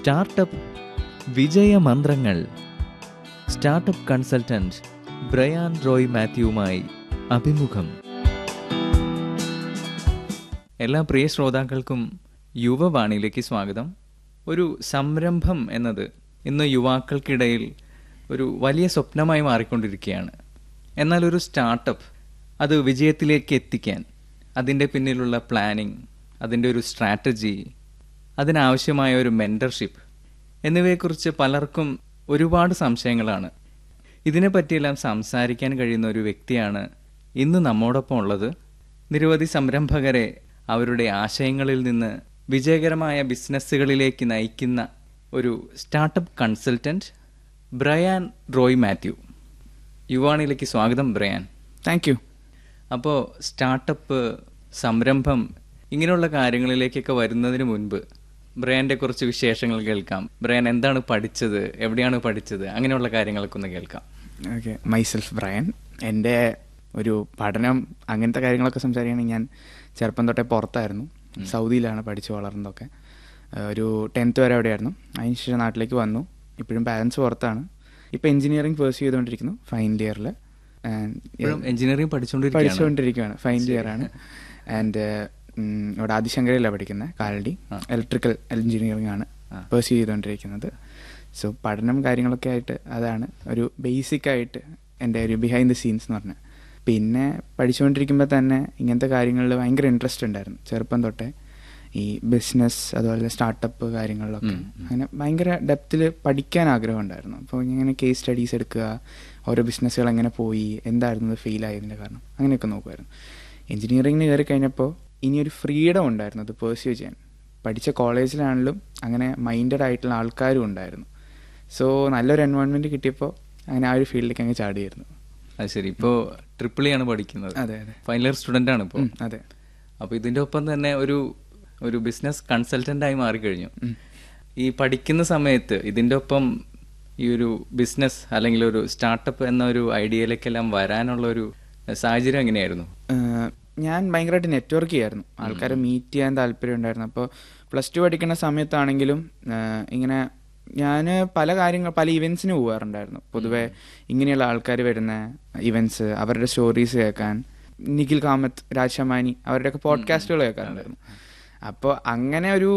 startup വിജയമന്ത്രങ്ങൾ startup consultant Brian Roy മാത്യുവുമായി അഭിമുഖം എല്ലാ പ്രിയ ശ്രോതാക്കൾക്കും യുവവാണിയിലേക്ക് സ്വാഗതം ഒരു സംരംഭം എന്നത് ഇന്ന് യുവാക്കൾക്കിടയിൽ ഒരു വലിയ സ്വപ്നമായി മാറിക്കൊണ്ടിരിക്കുകയാണ് എന്നാൽ ഒരു സ്റ്റാർട്ടപ്പ് അത് വിജയത്തിലേക്ക് എത്തിക്കാൻ അതിൻ്റെ പിന്നിലുള്ള പ്ലാനിങ് അതിൻ്റെ ഒരു സ്ട്രാറ്റജി അതിനാവശ്യമായ ഒരു മെൻറ്റർഷിപ്പ് എന്നിവയെക്കുറിച്ച് പലർക്കും ഒരുപാട് സംശയങ്ങളാണ് ഇതിനെപ്പറ്റിയെല്ലാം സംസാരിക്കാൻ കഴിയുന്ന ഒരു വ്യക്തിയാണ് ഇന്ന് നമ്മോടൊപ്പം ഉള്ളത് നിരവധി സംരംഭകരെ അവരുടെ ആശയങ്ങളിൽ നിന്ന് വിജയകരമായ ബിസിനസ്സുകളിലേക്ക് നയിക്കുന്ന ഒരു സ്റ്റാർട്ടപ്പ് കൺസൾട്ടന്റ് ബ്രയാൻ റോയ് മാത്യു യുവാണിലേക്ക് സ്വാഗതം ബ്രയാൻ താങ്ക് യു അപ്പോൾ സ്റ്റാർട്ടപ്പ് സംരംഭം ഇങ്ങനെയുള്ള കാര്യങ്ങളിലേക്കൊക്കെ വരുന്നതിന് മുൻപ് ബ്രയാൻ്റെ കുറച്ച് വിശേഷങ്ങൾ കേൾക്കാം ബ്രയാൻ എന്താണ് പഠിച്ചത് എവിടെയാണ് പഠിച്ചത് അങ്ങനെയുള്ള കാര്യങ്ങളൊക്കെ ഒന്ന് കേൾക്കാം ഓക്കെ മൈസെൽഫ് ബ്രയൻ എൻ്റെ ഒരു പഠനം അങ്ങനത്തെ കാര്യങ്ങളൊക്കെ സംസാരിക്കുകയാണെങ്കിൽ ഞാൻ ചെറുപ്പം തൊട്ടേ പുറത്തായിരുന്നു സൗദിയിലാണ് പഠിച്ചു വളർന്നതൊക്കെ ഏഹ് ഒരു ടെൻത്ത് വരെ അവിടെയായിരുന്നു അതിനുശേഷം നാട്ടിലേക്ക് വന്നു ഇപ്പോഴും പാരൻസ് പുറത്താണ് ഇപ്പോൾ എഞ്ചിനീയറിംഗ് പേഴ്സ്യൂ ചെയ്തുകൊണ്ടിരിക്കുന്നു ഫൈനൽ ഇയറിൽ ഇപ്പോഴും എഞ്ചിനീയറിംഗ് പഠിച്ചുകൊണ്ടിരിക്കുകയാണ് പഠിച്ചുകൊണ്ടിരിക്കുകയാണ് ഫൈനൽ ഇയർ ആണ് ആൻഡ് ഇവിടെ ആദിശങ്കരയിലാണ് പഠിക്കുന്നത് കാലടി ഇലക്ട്രിക്കൽ എഞ്ചിനീയറിംഗ് ആണ് പേഴ്സ്യൂ ചെയ്തുകൊണ്ടിരിക്കുന്നത് സോ പഠനം കാര്യങ്ങളൊക്കെ ആയിട്ട് അതാണ് ഒരു ബേസിക് ആയിട്ട് എൻ്റെ ഒരു ബിഹൈൻഡ് ദി സീൻസ് എന്ന് പറഞ്ഞാൽ പിന്നെ പഠിച്ചുകൊണ്ടിരിക്കുമ്പോൾ തന്നെ ഇങ്ങനത്തെ കാര്യങ്ങളിൽ ഭയങ്കര ഇൻട്രസ്റ്റ് ഉണ്ടായിരുന്നു ചെറുപ്പം തൊട്ടേ ഈ ബിസിനസ് അതുപോലെ സ്റ്റാർട്ടപ്പ് കാര്യങ്ങളിലൊക്കെ അങ്ങനെ ഭയങ്കര ഡെപ്തിൽ പഠിക്കാൻ ആഗ്രഹം ഉണ്ടായിരുന്നു അപ്പോൾ ഇങ്ങനെ കേസ് സ്റ്റഡീസ് എടുക്കുക ഓരോ ബിസിനസ്സുകൾ എങ്ങനെ പോയി എന്തായിരുന്നു ഫെയിൽ ആയതിൻ്റെ കാരണം അങ്ങനെയൊക്കെ നോക്കുമായിരുന്നു എഞ്ചിനീയറിംഗിന് കയറി കഴിഞ്ഞപ്പോൾ ഇനി ഒരു ഫ്രീഡം ഉണ്ടായിരുന്നു അത് പേഴ്സ്യൂ ചെയ്യാൻ പഠിച്ച കോളേജിലാണെങ്കിലും അങ്ങനെ മൈൻഡഡ് ആയിട്ടുള്ള ആൾക്കാരും ഉണ്ടായിരുന്നു സോ നല്ലൊരു എൻവയോൺമെൻറ്റ് കിട്ടിയപ്പോൾ അങ്ങനെ ആ ഒരു ഫീൽഡിലേക്ക് അങ്ങ് ചാടിയായിരുന്നു അത് ശരി ഇപ്പോൾ ട്രിപ്പിൾ ആണ് പഠിക്കുന്നത് അതെ അതെ ഫൈനൽ ഇയർ സ്റ്റുഡൻ്റ് ആണ് ഇപ്പോൾ ഉം, അതെ അപ്പോൾ ഇതിൻ്റെ ഒപ്പം തന്നെ ഒരു ഒരു ബിസിനസ് കൺസൾട്ടൻ്റ് ആയി മാറിക്കഴിഞ്ഞു ഈ പഠിക്കുന്ന സമയത്ത് ഇതിൻ്റെ ഒപ്പം ഈ ഒരു ബിസിനസ് അല്ലെങ്കിൽ ഒരു സ്റ്റാർട്ടപ്പ് എന്ന ഒരു ഐഡിയയിലേക്കെല്ലാം വരാനുള്ള ഒരു സാഹചര്യം എങ്ങനെയായിരുന്നു ഏഹ് ഞാൻ ഭയങ്കരമായിട്ട് നെറ്റ്വർക്ക് ചെയ്യായിരുന്നു ആൾക്കാരെ മീറ്റ് ചെയ്യാൻ താല്പര്യം ഉണ്ടായിരുന്നു അപ്പോൾ പ്ലസ് ടു പഠിക്കുന്ന സമയത്താണെങ്കിലും ഏഹ് ഇങ്ങനെ ഞാൻ പല കാര്യങ്ങൾ പല ഇവൻറ്റ്സിന് പോകാറുണ്ടായിരുന്നു പൊതുവെ ഇങ്ങനെയുള്ള ആൾക്കാർ വരുന്ന ഇവൻറ്റ്സ് അവരുടെ സ്റ്റോറീസ് കേൾക്കാൻ നിഖിൽ കാമത്ത് രാജ് ശമാനി അവരുടെയൊക്കെ പോഡ്കാസ്റ്റുകൾ കേൾക്കാറുണ്ടായിരുന്നു അപ്പോൾ അങ്ങനെ ഒരു